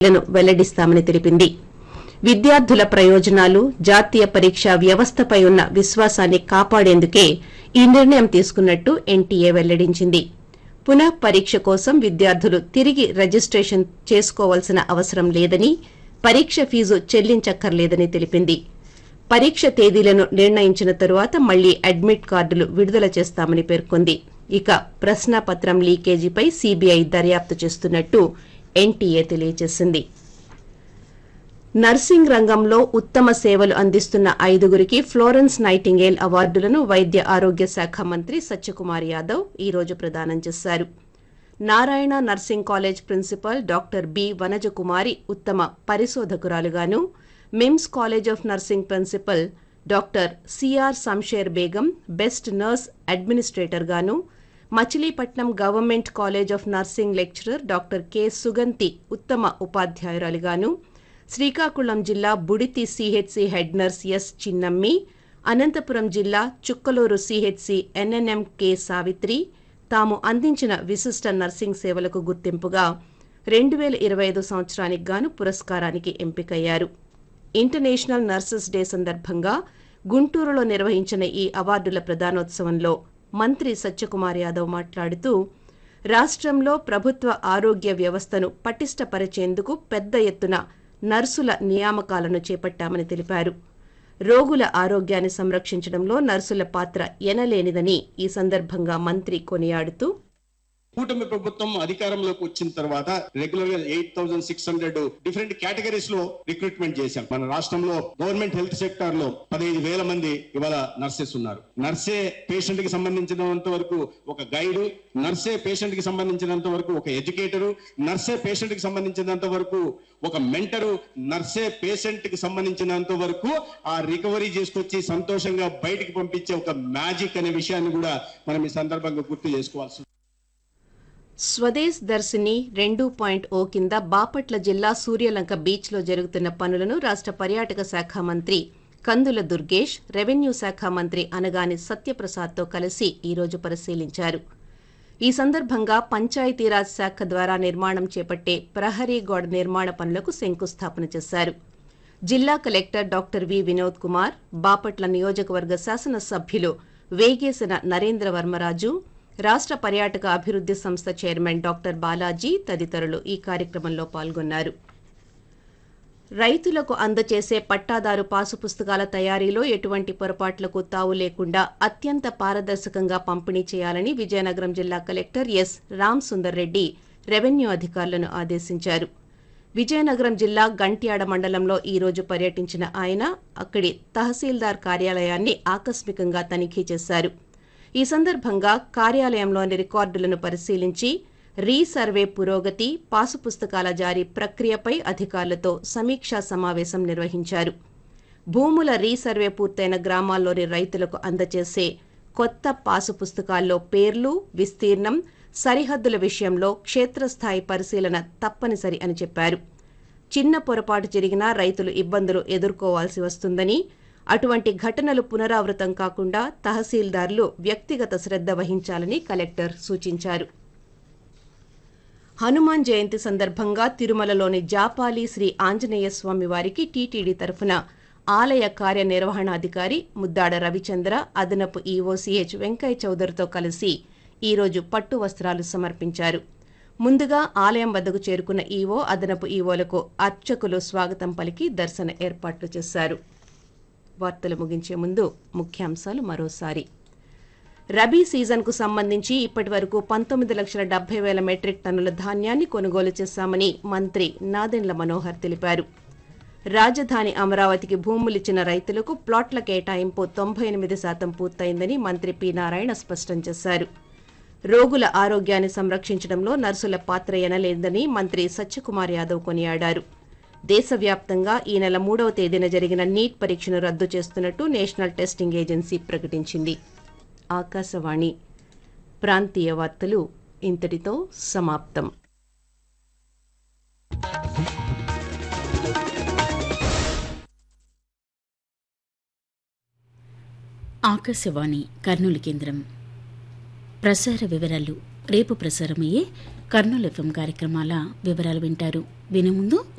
లను వెల్లడిస్తామని తెలిపింది విద్యార్థుల ప్రయోజనాలు జాతీయ పరీక్షా వ్యవస్థపై ఉన్న విశ్వాసాన్ని కాపాడేందుకే ఈ నిర్ణయం తీసుకున్నట్టు ఎన్టీఏ వెల్లడించింది పునః పరీక్ష కోసం విద్యార్థులు తిరిగి రిజిస్టేషన్ చేసుకోవాల్సిన అవసరం లేదని పరీక్ష ఫీజు చెల్లించక్కర్లేదని తెలిపింది పరీక్ష తేదీలను నిర్ణయించిన తరువాత మళ్లీ అడ్మిట్ కార్డులు విడుదల చేస్తామని పేర్కొంది ఇక ప్రశ్నాపత్రం లీకేజీపై సీబీఐ దర్యాప్తు చేస్తున్నట్టు ఎన్టీఏ తెలియజేసింది నర్సింగ్ రంగంలో ఉత్తమ సేవలు అందిస్తున్న ఐదుగురికి ఫ్లోరెన్స్ నైటింగేల్ అవార్డులను వైద్య ఆరోగ్య శాఖ మంత్రి సత్యకుమార్ యాదవ్ ఈ రోజు ప్రదానం చేశారు Narayana nursing college principal doctor B Vanajakumari ఉత్తమ పరిశోధకురాలుగాను MIMS college of nursing principal doctor CR Samsher Begum best nurse administrator గాను Machilipatnam government college of nursing lecturer doctor K Suganthi ఉత్తమ ఉపాధ్యాయురాలిగాను శ్రీకాకుళం జిల్లా Buditi CHC head nurse S Chinnammi Anantapuram జిల్లా Chukkaluru CHC NNM K Savitri తాము అందించిన విశిష్ట నర్సింగ్ సేవలకు గుర్తింపుగా రెండు వేల ఇరవై ఐదు సంవత్సరానికి గాను పురస్కారానికి ఎంపికయ్యారు ఇంటర్నేషనల్ నర్సెస్ డే సందర్భంగా గుంటూరులో నిర్వహించిన ఈ అవార్డుల ప్రదానోత్సవంలో మంత్రి సత్యకుమార్ యాదవ్ మాట్లాడుతూ రాష్ట్రంలో ప్రభుత్వ ఆరోగ్య వ్యవస్థను పటిష్టపరిచేందుకు పెద్ద ఎత్తున నర్సుల నియామకాలను చేపట్టామని తెలిపారు రోగుల ఆరోగ్యాన్ని సంరక్షించడంలో నర్సుల పాత్ర ఎనలేనిదని ఈ సందర్భంగా మంత్రి కొనియాడుతూ కూటమి ప్రభుత్వం అధికారంలోకి వచ్చిన తర్వాత రెగ్యులర్ గా eight thousand six hundred different categories లో రిక్రూట్మెంట్ చేశాం మన రాష్ట్రంలో గవర్నమెంట్ హెల్త్ సెక్టార్ లో పదహైదు వేల మంది ఇవాళ నర్సెస్ ఉన్నారు నర్సే పేషెంట్ కి సంబంధించినంత వరకు ఒక గైడ్ నర్సే పేషెంట్ కి సంబంధించినంత వరకు ఒక ఎడ్యుకేటరు నర్సే పేషెంట్ కి సంబంధించినంత వరకు ఒక మెంటరు నర్సే పేషెంట్ కి సంబంధించినంత వరకు ఆ రికవరీ చేసుకొచ్చి సంతోషంగా బయటికి పంపించే ఒక మ్యాజిక్ అనే విషయాన్ని కూడా మనం ఈ సందర్భంగా గుర్తు చేసుకోవాల్సి ఉంది. స్వదేశ్ దర్శిని రెండు పాయింట్ ఓ కింద బాపట్ల జిల్లా సూర్యలంక బీచ్లో జరుగుతున్న పనులను రాష్ట్ర పర్యాటక శాఖ మంత్రి కందుల దుర్గేష్ రెవెన్యూ శాఖ మంత్రి అనగాని సత్యప్రసాద్తో కలిసి ఈ రోజు పరిశీలించారు ఈ సందర్భంగా పంచాయతీరాజ్ శాఖ ద్వారా నిర్మాణం చేపట్టే ప్రహరీ గోడ నిర్మాణ పనులకు శంకుస్థాపన చేశారు జిల్లా collector doctor V Vinod Kumar Bapatla నియోజకవర్గ శాసనసభ్యులు వేగేసిన నరేంద్ర వర్మరాజు రాష్ట్ర పర్యాటక అభివృద్ధి సంస్థ చైర్మన్ డాక్టర్ బాలాజీ తదితరులు ఈ కార్యక్రమంలో పాల్గొన్నారు రైతులకు అందచేసే పట్టాదారు పాసు పుస్తకాల తయారీలో ఎటువంటి పొరపాట్లకు తావు లేకుండా అత్యంత పారదర్శకంగా పంపిణీ చేయాలని విజయనగరం జిల్లా collector S Ram Sundar Reddy revenue అధికారులను ఆదేశించారు విజయనగరం జిల్లా గంట్యాడ మండలంలో ఈ రోజు పర్యటించిన ఆయన అక్కడి తహసీల్దార్ కార్యాలయాన్ని ఆకస్మికంగా తనిఖీ చేశారు ఈ సందర్భంగా కార్యాలయంలోని రికార్డులను పరిశీలించి రీసర్వే పురోగతి పాసు పుస్తకాల జారీ ప్రక్రియపై అధికారులతో సమీక్షా సమావేశం నిర్వహించారు భూముల రీసర్వే పూర్తయిన గ్రామాల్లోని రైతులకు అందజేసే కొత్త పాసు పుస్తకాల్లో పేర్లు విస్తీర్ణం సరిహద్దుల విషయంలో క్షేత్రస్థాయి పరిశీలన తప్పనిసరి అని చెప్పారు చిన్న పొరపాటు జరిగినా రైతులు ఇబ్బందులు ఎదుర్కోవాల్సి వస్తుందని అటువంటి ఘటనలు పునరావృతం కాకుండా తహసీల్దార్లు వ్యక్తిగత శ్రద్ధ వహించాలని కలెక్టర్ సూచించారు హనుమాన్ జయంతి సందర్భంగా తిరుమలలోని జాపాలి శ్రీ ఆంజనేయ స్వామి వారికి టీటీడీ తరఫున ఆలయ కార్యనిర్వహణాధికారి ముద్దాడ రవిచంద్ర అదనపు ఈఓసీహెచ్ వెంకయ్య చౌదరితో కలిసి ఈ రోజు పట్టు వస్త్రాలు సమర్పించారు ముందుగా ఆలయం వద్దకు చేరుకున్న ఈవో అదనపు ఈవోలకు అర్చకులు స్వాగతం పలికి దర్శన ఏర్పాట్లు చేశారు వార్తలు ముగించే ముందు ముఖ్యాంశాలు మరోసారి రబీ సీజన్కు సంబంధించి ఇప్పటి వరకు పంతొమ్మిది లక్షల డెబ్బై వేల మెట్రిక్ టన్నుల ధాన్యాన్ని కొనుగోలు చేశామని మంత్రి నాదెండ్ల మనోహర్ తెలిపారు రాజధాని అమరావతికి భూములిచ్చిన రైతులకు ప్లాట్ల కేటాయింపు తొంభై ఎనిమిది శాతం పూర్తయిందని మంత్రి పి నారాయణ స్పష్టం చేశారు రోగుల ఆరోగ్యాన్ని సంరక్షించడంలో నర్సుల పాత్ర ఎనలేదని మంత్రి సత్యకుమార్ యాదవ్ కొనియాడారు దేశవ్యాప్తంగా ఈ నెల మూడవ తేదీన జరిగిన నీట్ పరీక్షను రద్దు చేస్తున్నట్టు నేషనల్ టెస్టింగ్ ఏజెన్సీ ప్రకటించింది ఆకాశవాణి ప్రాంతీయ వార్తలు ఇంతటితో సమాప్తం ఆకాశవాణి కర్నూలు కేంద్రం ప్రసార వివరాలు రేపు ప్రసారమయ్యే కర్నూలు ఎఫ్ఎం కార్యక్రమాల వివరాలు వింటారు వినే ముందు